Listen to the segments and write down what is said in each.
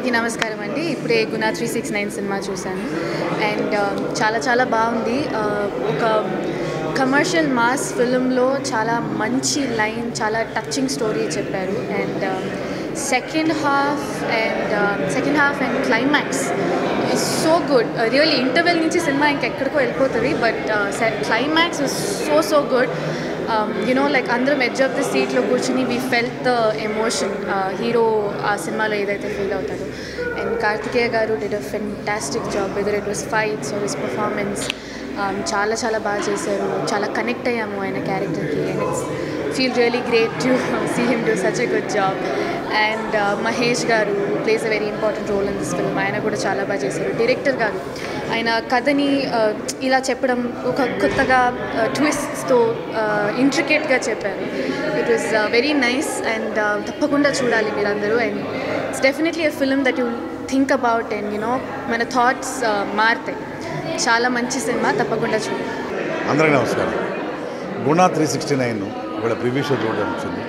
అందరికీ నమస్కారం అండి ఇప్పుడే గుణ త్రీ సిక్స్ నైన్ సినిమా చూశాను అండ్ చాలా చాలా బాగుంది Uh, ఒక కమర్షియల్ మాస్ ఫిలింలో చాలా మంచి లైన్ చాలా టచింగ్ స్టోరీ చెప్పారు and second half and second half and climax is so good really interval నుంచి సినిమా ఇంకెక్కడికో వెళ్ళిపోతుంది but climax is so so good you know like అందరం ఎడ్జ్ ఆఫ్ ద సీట్లో కూర్చుని we felt the emotion hero ఆ సినిమాలో ఏదైతే ఫీల్ అవుతాడో and Karthikeya garu did a fantastic job whether it was fights or his performance చాలా చాలా బాగా చేశారు చాలా కనెక్ట్ అయ్యాము ఆయన క్యారెక్టర్కి and it's feel really great to see him do such a good job and Mahesh garu plays a very important role in this film ఆయన కూడా చాలా బాగా చేశారు డైరెక్టర్ గారు ఆయన కథని uh, ఇలా చెప్పడం ఒక కొత్తగా ట్విస్ట్తో ఇంట్రికేట్గా చెప్పారు it was very nice and తప్పకుండా చూడాలి మీరందరూ and it's definitely a film that you think about and you know మన థాట్స్ మారుతాయి చాలా మంచి సినిమా తప్పకుండా చూడండి అందరికీ నమస్కారం గుణ త్రీ సిక్స్టీ నైన్ ఇవాళ ప్రివ్యూ షో చూడడం వచ్చింది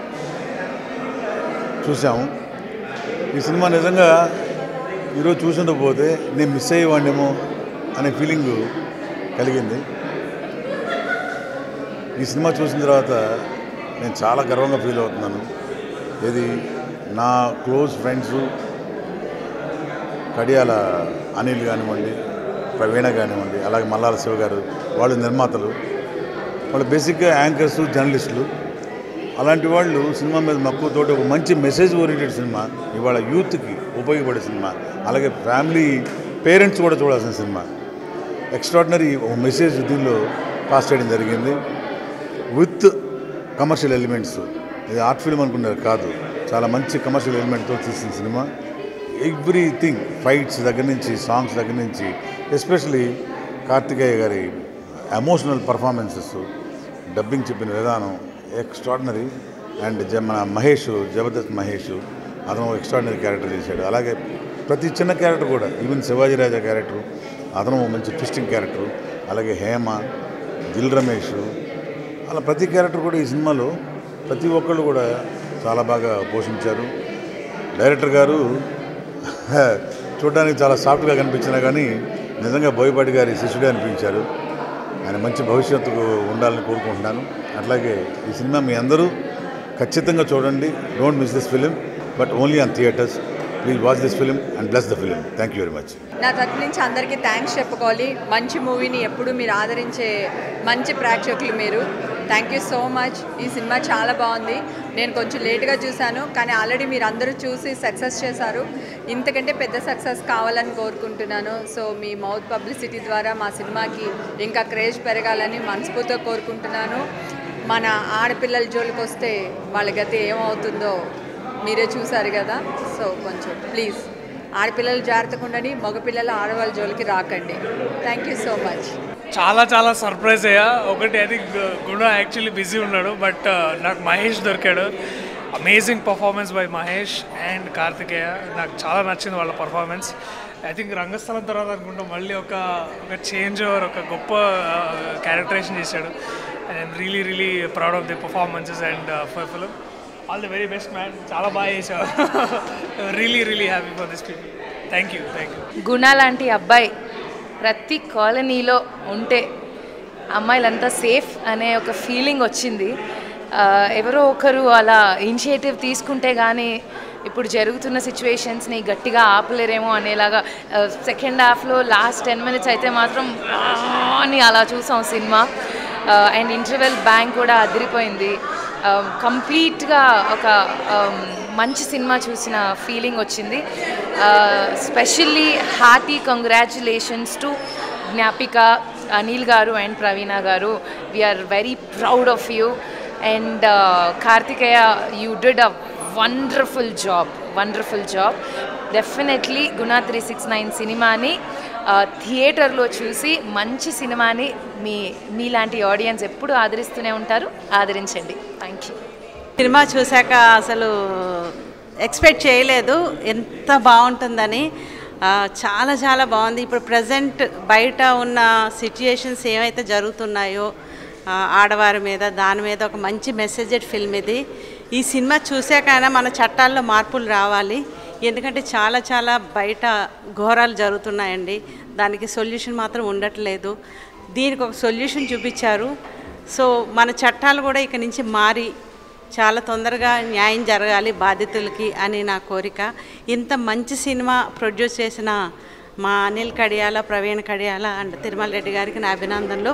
చూసాము ఈ సినిమా నిజంగా ఈరోజు చూసుండకపోతే నేను మిస్ అయ్యేవాడినేమో అనే ఫీలింగ్ కలిగింది ఈ సినిమా చూసిన తర్వాత నేను చాలా గర్వంగా ఫీల్ అవుతున్నాను ఇది నా క్లోజ్ ఫ్రెండ్స్ కడియాల అనిల్ కానివ్వండి ప్రవీణ కానివ్వండి అలాగే మల్లాల శివ గారు వాళ్ళు నిర్మాతలు వాళ్ళు బేసిక్గా యాంకర్స్ జర్నలిస్టులు అలాంటి వాళ్ళు సినిమా మీద మక్కువతోటి ఒక మంచి మెసేజ్ ఓరియంటెడ్ సినిమా ఇవాళ యూత్కి ఉపయోగపడే సినిమా అలాగే ఫ్యామిలీ పేరెంట్స్ కూడా చూడాల్సిన సినిమా ఎక్స్ట్రాడినరీ ఒక మెసేజ్ దీనిలో పాస్ చేయడం జరిగింది విత్ కమర్షియల్ ఎలిమెంట్స్ ఇది ఆర్ట్ ఫిల్మ్ అనుకున్నారు కాదు చాలా మంచి కమర్షియల్ ఎలిమెంట్తో తీసిన సినిమా ఎవ్రీథింగ్ ఫైట్స్ దగ్గర నుంచి సాంగ్స్ దగ్గర నుంచి ఎస్పెషలీ కార్తికేయ గారి ఎమోషనల్ పర్ఫార్మెన్సెస్ డబ్బింగ్ చెప్పిన విధానం ఎక్స్ట్రాడినరీ అండ్ జ మన మహేష్ జబర్దస్త్ మహేష్ అతను ఎక్స్ట్రాడినరీ క్యారెక్టర్ చేశాడు అలాగే ప్రతి చిన్న క్యారెక్టర్ కూడా ఈవెన్ శివాజీ రాజా క్యారెక్టర్ అతను మంచి ట్విస్టింగ్ క్యారెక్టర్ అలాగే హేమ దిల్ రమేష్ అలా ప్రతి క్యారెక్టర్ కూడా ఈ సినిమాలో ప్రతి ఒక్కళ్ళు కూడా చాలా బాగా పోషించారు డైరెక్టర్ గారు చూడడానికి చాలా సాఫ్ట్గా కనిపించినా కానీ నిజంగా బోయపాటి గారి శిష్యుడే అనిపించారు ఆయన మంచి భవిష్యత్తుకు ఉండాలని కోరుకుంటున్నాను అట్లాగే ఈ సినిమా మీ అందరూ ఖచ్చితంగా చూడండి don't miss this film but only on theatres please watch this film and bless the film thank you very much నా తరపు నుంచి అందరికీ థ్యాంక్స్ చెప్పుకోవాలి మంచి మూవీని ఎప్పుడు మీరు ఆదరించే మంచి ప్రేక్షకులు మీరు థ్యాంక్ యూ సో మచ్ ఈ సినిమా చాలా బాగుంది నేను కొంచెం లేట్గా చూశాను కానీ ఆల్రెడీ మీరు అందరూ చూసి సక్సెస్ చేశారు ఇంతకంటే పెద్ద సక్సెస్ కావాలని కోరుకుంటున్నాను సో మీ మౌత్ పబ్లిసిటీ ద్వారా మా సినిమాకి ఇంకా క్రేజ్ పెరగాలని మనస్ఫూర్తిగా కోరుకుంటున్నాను మన ఆడపిల్లల జోలికి వస్తే వాళ్ళ గతి ఏమవుతుందో మీరే చూసారు కదా సో కొంచెం ప్లీజ్ ఆడపిల్లలు జాగ్రత్తగా ఉండండి మగపిల్లలు ఆడవాళ్ళ జోలికి రాకండి థ్యాంక్ యూ సో మచ్ చాలా చాలా సర్ప్రైజ్ అయ్యా ఒకటి అది గుణ యాక్చువల్లీ బిజీ ఉన్నాడు బట్ నాకు మహేష్ దొరికాడు amazing performance by Mahesh and Karthikeya నాకు చాలా నచ్చింది వాళ్ళ పర్ఫార్మెన్స్ ఐ థింక్ రంగస్థలం తర్వాత అనుకుంటా మళ్ళీ ఒక ఒక చేంజ్ ఓవర్ ఒక గొప్ప క్యారెక్టరేషన్ చేశాడు and really really proud of the performances and for film all the very best man చాలా బాగా చేశావు really really happy for this people thank you thank you Guna లాంటి అబ్బాయి ప్రతి కాలనీలో ఉంటే అమ్మాయిలంతా సేఫ్ అనే ఒక ఫీలింగ్ వచ్చింది ఆ, ఎవరో ఒకరు అలా ఇనిషియేటివ్ తీసుకుంటే కానీ ఇప్పుడు జరుగుతున్న సిచ్యువేషన్స్ని గట్టిగా ఆపలేరేమో అనేలాగా సెకండ్ హాఫ్లో లాస్ట్ టెన్ మినిట్స్ అయితే మాత్రం ఆ అని అలా చూసాం సినిమా అండ్ ఇంటర్వెల్ బ్యాంక్ కూడా అదిరిపోయింది కంప్లీట్గా ఒక um, మంచి సినిమా చూసిన ఫీలింగ్ వచ్చింది specially hearty congratulations to Gnapika Anil garu and Praveena garu we are very proud of you and Karthikeya you did a wonderful job wonderful job definitely Guna three six nine సినిమాని థియేటర్లో చూసి మంచి సినిమాని మీ మీలాంటి ఆడియన్స్ ఎప్పుడు ఆదరిస్తూనే ఉంటారు ఆదరించండి థ్యాంక్ యూ సినిమా చూశాక అసలు ఎక్స్పెక్ట్ చేయలేదు ఎంత బాగుంటుందని ఆ, చాలా చాలా బాగుంది ఇప్పుడు ప్రజెంట్ బయట ఉన్న సిచ్యుయేషన్స్ ఏమైతే జరుగుతున్నాయో ఆ, ఆడవారి మీద దాని మీద ఒక మంచి మెసేజెడ్ ఫిల్మ్ ఇది ఈ సినిమా చూసాకైనా మన చట్టాల్లో మార్పులు రావాలి ఎందుకంటే చాలా చాలా బయట ఘోరాలు జరుగుతున్నాయండి దానికి సొల్యూషన్ మాత్రం ఉండట్లేదు దీనికి ఒక సొల్యూషన్ చూపించారు సో మన చట్టాలు కూడా ఇక నుంచి మారి చాలా తొందరగా న్యాయం జరగాలి బాధితులకి అని నా కోరిక ఇంత మంచి సినిమా ప్రొడ్యూస్ చేసిన మా అనిల్ కడియాల ప్రవీణ్ కడియాల అండ్ తిరుమల రెడ్డి గారికి నా అభినందనలు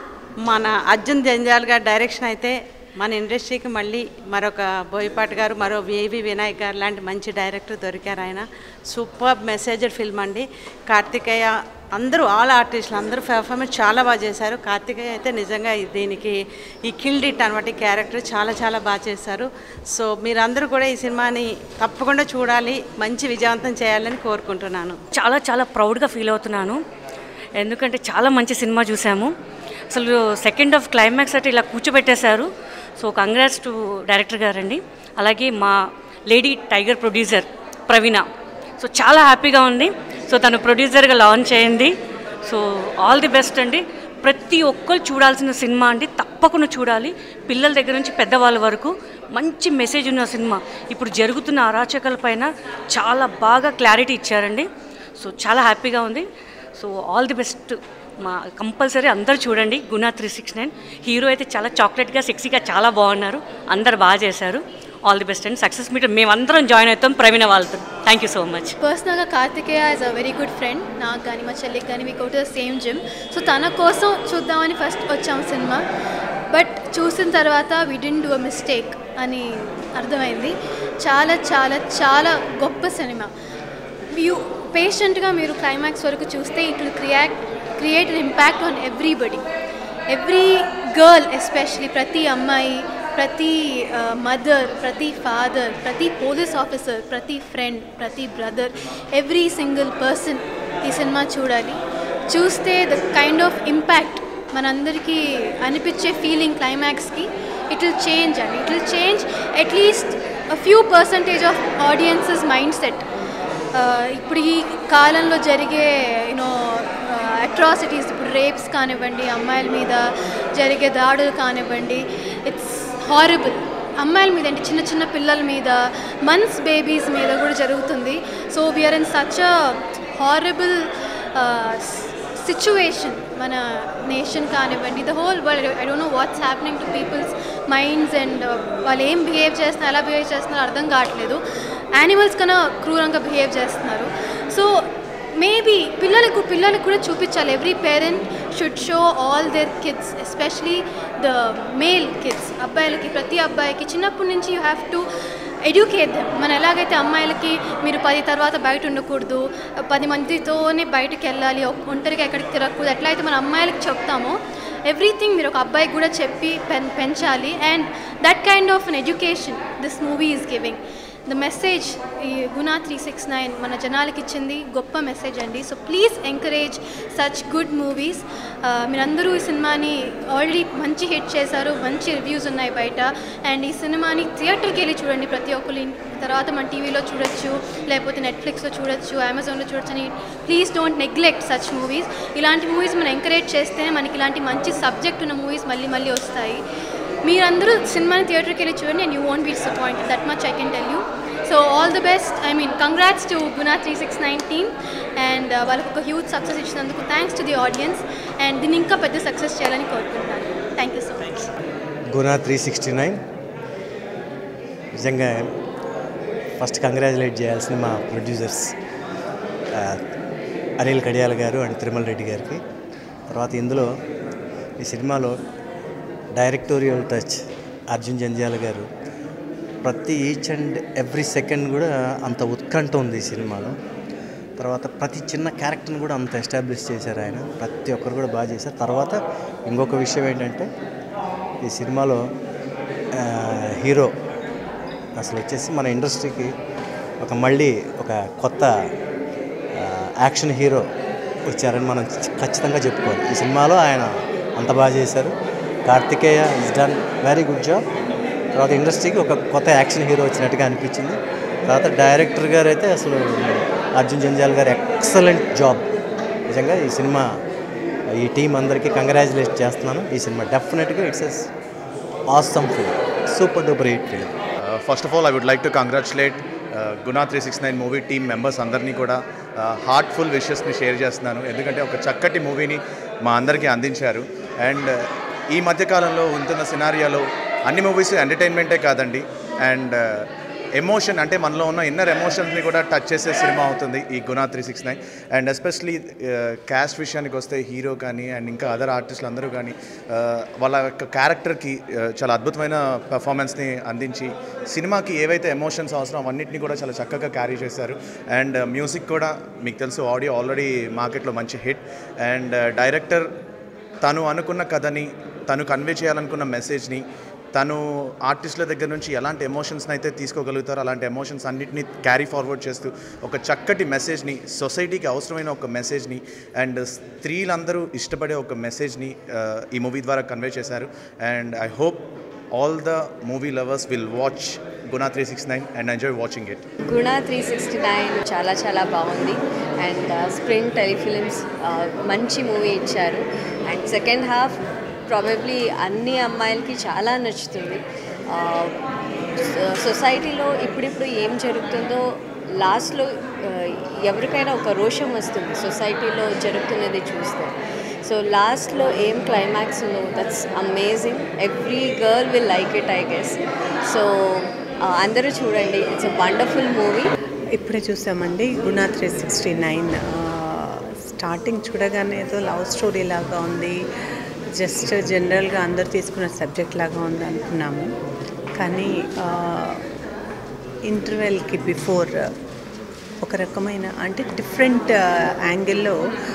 మన అర్జున్ జంజాల్ గారి డైరెక్షన్ అయితే మన ఇండస్ట్రీకి మళ్ళీ మరొక బోయపాటి గారు మరో వివి వినాయక్ గారు లాంటి మంచి డైరెక్టర్ దొరికారు ఆయన సూపర్ మెసేజర్ ఫిల్మ్ అండి కార్తికేయ అందరూ ఆల్ ఆర్టిస్టులు అందరూ పెర్ఫార్మెన్స్ చాలా బాగా చేశారు కార్తికేయ అయితే నిజంగా ఈ- దీనికి ఈ కిల్డ్ ఇట్ అనమాట ఈ క్యారెక్టర్ చాలా చాలా బాగా చేశారు సో మీరందరూ కూడా ఈ సినిమాని తప్పకుండా చూడాలి మంచి విజయవంతం చేయాలని కోరుకుంటున్నాను చాలా చాలా ప్రౌడ్గా ఫీల్ అవుతున్నాను ఎందుకంటే చాలా మంచి సినిమా చూసాము అసలు సెకండ్ ఆఫ్ క్లైమాక్స్ అంటే ఇలా కూర్చోబెట్టేశారు సో కంగ్రాట్స్ టు డైరెక్టర్ గారండి అలాగే మా lady tiger producer Praveena so చాలా హ్యాపీగా ఉంది సో తను ప్రొడ్యూసర్గా లాంచ్ అయింది సో ఆల్ ది బెస్ట్ అండి ప్రతి ఒక్కరు చూడాల్సిన సినిమా అండి తప్పకుండా చూడాలి పిల్లల దగ్గర నుంచి పెద్దవాళ్ళ వరకు మంచి మెసేజ్ ఉన్న సినిమా ఇప్పుడు జరుగుతున్న అరాచకాల పైన చాలా బాగా క్లారిటీ ఇచ్చారండి సో చాలా హ్యాపీగా ఉంది సో ఆల్ ది బెస్ట్ మా కంపల్సరీ అందరు చూడండి Guna three six nine hero అయితే చాలా చాక్లెట్గా సెక్సీగా చాలా బాగున్నారు అందరు బాగా చేశారు all the best and success meet మేమందరం జాయిన్ అవుతాం ప్రవీణ వాళ్ళతో థ్యాంక్ యూ సో మచ్ పర్సనల్గా Karthikeya is a very good friend నాకు కానీ మా చెల్లికి కానీ we go to the same gym so తన కోసం చూద్దామని ఫస్ట్ వచ్చాం సినిమా బట్ చూసిన తర్వాత we didn't do a mistake అని అర్థమైంది చాలా చాలా చాలా గొప్ప సినిమా యూ పేషెంట్గా మీరు క్లైమాక్స్ వరకు చూస్తే it will react create an impact on everybody every girl especially ప్రతి అమ్మాయి ప్రతి మదర్ ప్రతి ఫాదర్ ప్రతి పోలీస్ ఆఫీసర్ ప్రతి ఫ్రెండ్ ప్రతి బ్రదర్ ఎవ్రీ సింగిల్ పర్సన్ ఈ సినిమా చూడాలి చూస్తే ద కైండ్ ఆఫ్ ఇంపాక్ట్ మనందరికీ అనిపించే ఫీలింగ్ క్లైమాక్స్కి ఇట్ విల్ చేంజ్ అండి it will change at least a few percentage of audiences mindset ఇప్పుడు ఈ కాలంలో జరిగే యూనో అట్రాసిటీస్ ఇప్పుడు రేప్స్ కానివ్వండి అమ్మాయిల మీద జరిగే దాడులు కానివ్వండి ఇట్స్ హారబుల్ అమ్మాయిల మీద అంటే చిన్న చిన్న పిల్లల మీద మంత్స్ బేబీస్ మీద కూడా జరుగుతుంది so we are in such a horrible situation మన నేషన్ కానివ్వండి the whole world I don't know what's happening to people's minds and వాళ్ళు ఏం బిహేవ్ చేస్తున్నారు ఎలా బిహేవ్ చేస్తున్నారో అర్థం కావట్లేదు యానిమల్స్ కన్నా క్రూరంగా బిహేవ్ చేస్తున్నారు సో మేబీ పిల్లలకు పిల్లలకు కూడా చూపించాలి every parent should show all their kids especially the male kids అబ్బాయిలకి ప్రతి అబ్బాయికి చిన్నప్పటి నుంచి you have to educate them మనం ఎలాగైతే అమ్మాయిలకి మీరు పది తర్వాత బయట ఉండకూడదు పది మందితోనే బయటకు వెళ్ళాలి ఒ- ఒంటరిగా ఎక్కడికి తిరగకూడదు ఎట్లయితే మన అమ్మాయిలకి చెప్తామో ఎవ్రీథింగ్ మీరు ఒక అబ్బాయికి కూడా చెప్పి పెన్ పెంచాలి and that kind of an education this movie is giving the message ఈ గుణా త్రీ సిక్స్ నైన్ మన జనాలకి ఇచ్చింది గొప్ప మెసేజ్ అండి so please encourage such good movies మీరందరూ ఈ సినిమాని ఆల్రెడీ మంచి హిట్ చేశారు మంచి రివ్యూస్ ఉన్నాయి బయట అండ్ ఈ సినిమాని థియేటర్కి వెళ్ళి చూడండి ప్రతి ఒక్కరు ఇన్- తర్వాత మన టీవీలో చూడొచ్చు లేకపోతే నెట్ఫ్లిక్స్లో చూడొచ్చు అమెజాన్లో చూడొచ్చు అని please don't neglect such movies ఇలాంటి మూవీస్ మనం ఎంకరేజ్ చేస్తేనే మనకి ఇలాంటి మంచి సబ్జెక్ట్ ఉన్న మూవీస్ మళ్ళీ మళ్ళీ వస్తాయి మీరందరూ సినిమాని థియేటర్కి వెళ్ళి చూడండి and you won't be disappoint that much I can tell you so all the best I mean congrats to Guna three six nine team and వాళ్ళకి ఒక హ్యూజ్ సక్సెస్ ఇచ్చినందుకు thanks to the audience and దీన్ని ఇంకా పెద్ద success చేయాలని కోరుకుంటున్నాను thank you so much Guna three sixty nine నిజంగా first congratulate చేయాల్సిన మా ప్రొడ్యూసర్స్ ఆ, అనిల్ కడియాల గారు అండ్ తిరుమల రెడ్డి గారికి తర్వాత ఇందులో ఈ సినిమాలో డైరెక్టోరియల్ టచ్ అర్జున్ జంధ్యాల గారు ప్రతి ఈచ్ అండ్ ఎవ్రీ సెకండ్ కూడా అంత ఉత్కంఠ ఉంది ఈ సినిమాలో తర్వాత ప్రతి చిన్న క్యారెక్టర్ని కూడా అంత ఎస్టాబ్లిష్ చేశారు ఆయన ప్రతి ఒక్కరు కూడా బాగా చేశారు తర్వాత ఇంకొక విషయం ఏంటంటే ఈ సినిమాలో ఆ, హీరో అసలు వచ్చేసి మన ఇండస్ట్రీకి ఒక మళ్ళీ ఒక కొత్త ఆ, యాక్షన్ హీరో వచ్చారని మనం ఖచ్చితంగా చెప్పుకోవాలి ఈ సినిమాలో ఆయన అంత బాగా చేశారు Karthikeya is done very good job తర్వాత ఇండస్ట్రీకి ఒక కొత్త యాక్షన్ హీరో వచ్చినట్టుగా అనిపించింది తర్వాత డైరెక్టర్ గారు అయితే అసలు అర్జున్ జంజాల్ గారు ఎక్సలెంట్ జాబ్ నిజంగా ఈ సినిమా ఈ టీం అందరికీ కంగ్రాచులేట్ చేస్తున్నాను ఈ సినిమా డెఫినెట్గా it's as awesome film super duper hit film Uh, first of all, I would like to congratulate uh, Guna three six nine movie team members అందరినీ కూడా హార్ట్ఫుల్ విషెస్ని షేర్ చేస్తున్నాను ఎందుకంటే ఒక చక్కటి మూవీని మా అందరికీ అందించారు అండ్ ఈ మధ్యకాలంలో ఉంటున్న సినారియాలో అన్ని మూవీస్ ఎంటర్టైన్మెంటే కాదండి అండ్ ఎమోషన్ అంటే మనలో ఉన్న ఇన్నర్ ఎమోషన్స్ని కూడా టచ్ చేసే సినిమా అవుతుంది ఈ Guna three six nine and especially cast విషయానికి వస్తే హీరో కానీ అండ్ ఇంకా అదర్ ఆర్టిస్టులు అందరూ కానీ ఆ, వాళ్ళ యొక్క క్యారెక్టర్కి ఆ, చాలా అద్భుతమైన పెర్ఫార్మెన్స్ని అందించి సినిమాకి ఏవైతే ఎమోషన్స్ అవసరం అవన్నింటినీ కూడా చాలా చక్కగా క్యారీ చేశారు అండ్ మ్యూజిక్ కూడా మీకు తెలుసు ఆడియో ఆల్రెడీ మార్కెట్లో మంచి హిట్ అండ్ డైరెక్టర్ తను అనుకున్న కథని తను కన్వే చేయాలనుకున్న మెసేజ్ని తను ఆర్టిస్టుల దగ్గర నుంచి ఎలాంటి ఎమోషన్స్ని అయితే తీసుకోగలుగుతారో అలాంటి ఎమోషన్స్ అన్నిటిని క్యారీ ఫార్వర్డ్ చేస్తూ ఒక చక్కటి మెసేజ్ని సొసైటీకి అవసరమైన ఒక మెసేజ్ని అండ్ స్త్రీలందరూ ఇష్టపడే ఒక మెసేజ్ని ఆ, ఈ మూవీ ద్వారా కన్వే చేశారు and I hope all the movie lovers will watch Guna three six nine and enjoy watching it Guna three sixty nine చాలా చాలా బాగుంది అండ్ స్ప్రింగ్ టెలిఫిలిమ్స్ మంచి మూవీ ఇచ్చారు అండ్ సెకండ్ హాఫ్ ప్రాబబ్లీ అన్ని అమ్మాయిలకి చాలా నచ్చుతుంది సొసైటీలో ఇప్పుడిప్పుడు ఏం జరుగుతుందో లాస్ట్లో ఎవరికైనా ఒక రోషం వస్తుంది సొసైటీలో జరుగుతున్నది చూస్తే సో లాస్ట్లో ఏం క్లైమాక్స్ ఉందో that's amazing every girl will like it I guess so అందరూ చూడండి ఇట్స్ అ వండర్ఫుల్ మూవీ ఇప్పుడే చూసామండి గుణ త్రీ సిక్స్టీ నైన్ స్టార్టింగ్ చూడగానే ఏదో లవ్ స్టోరీ లాగా ఉంది జస్ట్ జనరల్గా అందరు తీసుకున్న సబ్జెక్ట్ లాగా ఉంది అనుకున్నాము కానీ ఇంటర్వెల్కి బిఫోర్ ఒక రకమైన అంటే డిఫరెంట్ యాంగిల్లో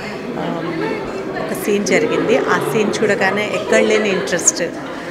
ఒక సీన్ జరిగింది ఆ సీన్ చూడగానే ఎక్కడ లేని ఇంట్రెస్ట్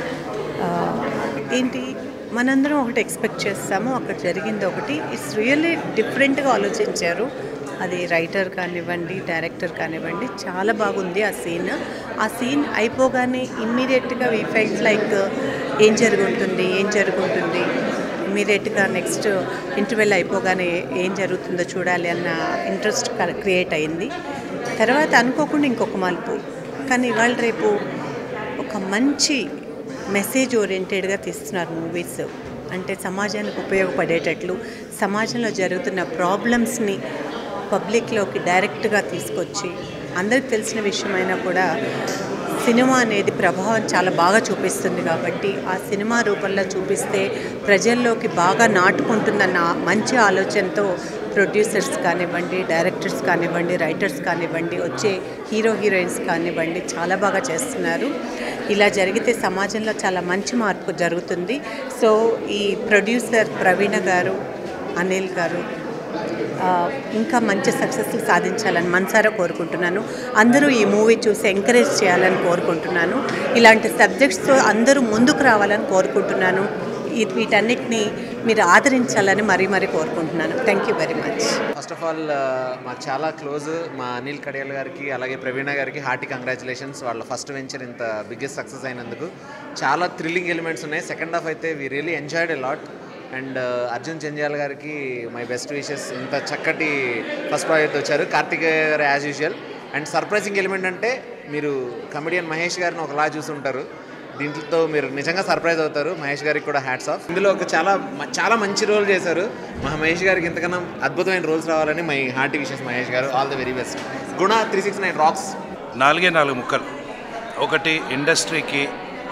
ఏంటి మనందరం ఒకటి ఎక్స్పెక్ట్ చేస్తాము అక్కడ జరిగింది ఒకటి ఇట్స్ రియల్లీ డిఫరెంట్గా ఆలోచించారు అది రైటర్ కానివ్వండి డైరెక్టర్ కానివ్వండి చాలా బాగుంది ఆ సీన్ ఆ సీన్ అయిపోగానే ఇమ్మీడియట్గా వీ ఫైట్ లైక్ ఏం జరుగుతుంది ఏం జరుగుతుంది ఇమ్మీడియట్గా నెక్స్ట్ ఇంటర్వెల్ అయిపోగానే ఏం జరుగుతుందో చూడాలి అన్న ఇంట్రెస్ట్ క్రియేట్ అయింది తర్వాత అనుకోకుండా ఇంకొక మలుపు కానీ ఇవాళ రేపు ఒక మంచి మెసేజ్ ఓరియంటెడ్గా తీస్తున్నారు మూవీస్ అంటే సమాజానికి ఉపయోగపడేటట్లు సమాజంలో జరుగుతున్న ప్రాబ్లమ్స్ని పబ్లిక్లోకి డైరెక్ట్గా తీసుకొచ్చి అందరికి తెలిసిన విషయమైనా కూడా సినిమా అనేది ప్రభావం చాలా బాగా చూపిస్తుంది కాబట్టి ఆ సినిమా రూపంలో చూపిస్తే ప్రజల్లోకి బాగా నాటుకుంటుందన్న మంచి ఆలోచనతో ప్రొడ్యూసర్స్ కానివ్వండి డైరెక్టర్స్ కానివ్వండి రైటర్స్ కానివ్వండి వచ్చే హీరో హీరోయిన్స్ కానివ్వండి చాలా బాగా చేస్తున్నారు ఇలా జరిగితే సమాజంలో చాలా మంచి మార్పు జరుగుతుంది సో ఈ ప్రొడ్యూసర్ ప్రవీణ గారు అనిల్ గారు ఆ, ఇంకా మంచి సక్సెస్ సాధించాలని మనసారా కోరుకుంటున్నాను అందరూ ఈ మూవీ చూసి ఎంకరేజ్ చేయాలని కోరుకుంటున్నాను ఇలాంటి సబ్జెక్ట్స్తో అందరూ ముందుకు రావాలని కోరుకుంటున్నాను ఈ వీటన్నిటిని మీరు ఆదరించాలని మరీ మరీ కోరుకుంటున్నాను thank you very much first of all మాకు చాలా క్లోజ్ మా అనిల్ కడియాల్ గారికి అలాగే ప్రవీణ గారికి హార్టీ కంగ్రాచులేషన్స్ వాళ్ళ ఫస్ట్ వెంచర్ ఇంత బిగ్గెస్ట్ సక్సెస్ అయినందుకు చాలా థ్రిల్లింగ్ ఎలిమెంట్స్ ఉన్నాయి సెకండ్ హాఫ్ అయితే we really enjoyed a lot and Arjun Janjal గారికి మై బెస్ట్ విషెస్ ఇంత చక్కటి ఫస్ట్ ప్రాజెక్ట్ వచ్చారు కార్తికేయ గారు as usual and surprising element అంటే మీరు కమెడియన్ మహేష్ గారిని ఒకలా చూసుంటారు దీంట్లో మీరు నిజంగా సర్ప్రైజ్ అవుతారు మహేష్ గారికి కూడా హ్యాట్స్ ఆఫ్ ఇందులో ఒక చాలా మ- చాలా మంచి రోల్ చేశారు మా మహేష్ గారికి ఇంతకన్నా అద్భుతమైన రోల్స్ రావాలని మై హార్టీ విషెస్ మహేష్ గారు all the very best Guna three six nine rocks నాలుగే నాలుగు ముక్కలు ఒకటి ఇండస్ట్రీకి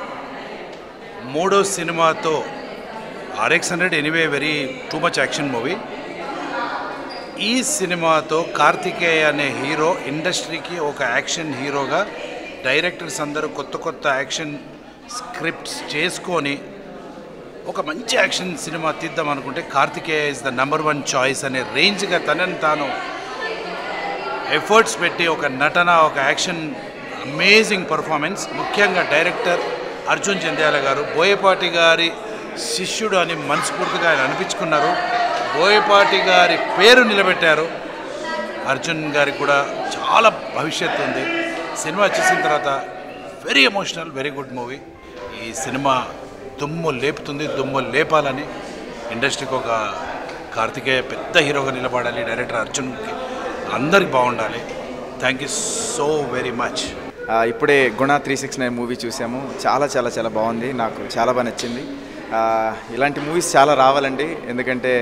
మూడో సినిమాతో RX hundred anyway very too much action movie ఈ సినిమాతో కార్తికేయ అనే హీరో ఇండస్ట్రీకి ఒక యాక్షన్ హీరోగా డైరెక్టర్స్ అందరూ కొత్త కొత్త యాక్షన్ స్క్రిప్ట్స్ చేసుకొని ఒక మంచి యాక్షన్ సినిమా తీద్దాం అనుకుంటే Karthikeya is the number one choice అనే రేంజ్గా తనని తాను ఎఫర్ట్స్ పెట్టి ఒక నటన ఒక యాక్షన్ అమేజింగ్ పర్ఫార్మెన్స్ ముఖ్యంగా డైరెక్టర్ అర్జున్ చంద్యాల గారు బోయపాటి గారి శిష్యుడు అని మనస్ఫూర్తిగా ఆయన అనిపించుకున్నారు బోయపాటి గారి పేరు నిలబెట్టారు అర్జున్ గారికి కూడా చాలా భవిష్యత్తు ఉంది సినిమా చూసిన తర్వాత very emotional very good movie ఈ సినిమా దుమ్ము లేపుతుంది దుమ్ము లేపాలని ఇండస్ట్రీకి ఒక కార్తికేయ పెద్ద హీరోగా నిలబడాలి డైరెక్టర్ అర్జున్కి అందరికి బాగుండాలి thank you so very much ఆ, ఇప్పుడే Guna three six nine movie చూసాము చాలా చాలా చాలా బాగుంది నాకు చాలా బాగా నచ్చింది ఆ, ఇలాంటి మూవీస్ చాలా రావాలండి ఎందుకంటే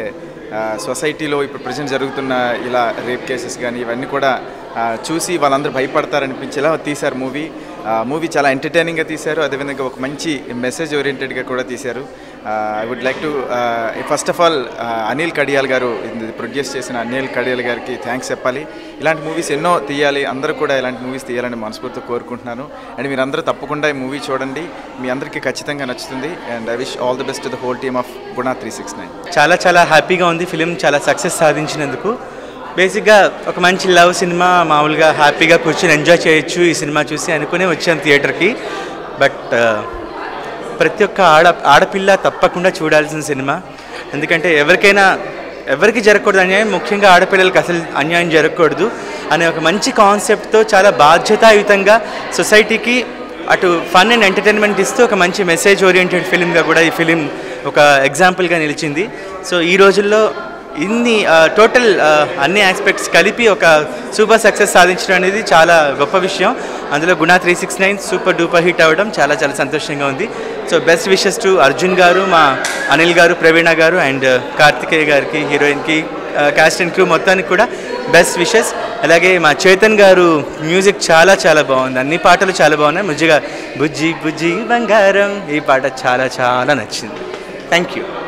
సొసైటీలో ఇప్పుడు ప్రజెంట్ జరుగుతున్న ఇలా రేప్ కేసెస్ కానీ ఇవన్నీ కూడా ఆ, చూసి వాళ్ళందరూ భయపడతారనిపించేలా తీశారు మూవీ మూవీ చాలా ఎంటర్టైనింగ్గా తీశారు అదేవిధంగా ఒక మంచి మెసేజ్ ఓరియంటెడ్గా కూడా తీశారు I would like to first of all Anil Kadiyal గారు ఇది ప్రొడ్యూస్ చేసిన అనిల్ కడియాల్ గారికి థ్యాంక్స్ చెప్పాలి ఇలాంటి మూవీస్ ఎన్నో తీయాలి అందరూ కూడా ఇలాంటి మూవీస్ తీయాలని మనస్ఫూర్తిగా కోరుకుంటున్నాను అండ్ మీరందరూ తప్పకుండా ఈ మూవీ చూడండి మీ అందరికీ ఖచ్చితంగా నచ్చుతుంది and I wish all the best the whole team of Guna three six nine చాలా చాలా హ్యాపీగా ఉంది ఫిలిం చాలా సక్సెస్ సాధించినందుకు బేసిక్గా ఒక మంచి లవ్ సినిమా మామూలుగా హ్యాపీగా కూర్చొని ఎంజాయ్ చేయొచ్చు ఈ సినిమా చూసి అనుకునే వచ్చాను థియేటర్కి బట్ ప్రతి ఒక్క ఆడ ఆడపిల్ల తప్పకుండా చూడాల్సిన సినిమా ఎందుకంటే ఎవరికైనా ఎవరికి జరగకూడదు అన్యాయం ముఖ్యంగా ఆడపిల్లలకి అసలు అన్యాయం జరగకూడదు అనే ఒక మంచి కాన్సెప్ట్తో చాలా బాధ్యతాయుతంగా సొసైటీకి అటు ఫన్ అండ్ ఎంటర్టైన్మెంట్ ఇస్తూ ఒక మంచి మెసేజ్ ఓరియంటెడ్ ఫిలింగా కూడా ఈ ఫిలిం ఒక ఎగ్జాంపుల్గా నిలిచింది సో ఈ రోజుల్లో ఇన్ని టోటల్ అన్ని ఆస్పెక్ట్స్ కలిపి ఒక సూపర్ సక్సెస్ సాధించడం అనేది చాలా గొప్ప విషయం అందులో Guna three six nine super duper hit అవ్వడం చాలా చాలా సంతోషంగా ఉంది so best wishes to Arjun గారు మా అనిల్ గారు ప్రవీణ గారు అండ్ కార్తికేయ గారికి హీరోయిన్కి క్యాస్ట్ అండ్ క్రూ మొత్తానికి కూడా బెస్ట్ విషెస్ అలాగే మా చేతన్ గారు మ్యూజిక్ చాలా చాలా బాగుంది అన్ని పాటలు చాలా బాగున్నాయి ముజ్జిగా బుజ్జి బుజ్జి బంగారం ఈ పాట చాలా చాలా నచ్చింది థ్యాంక్ యూ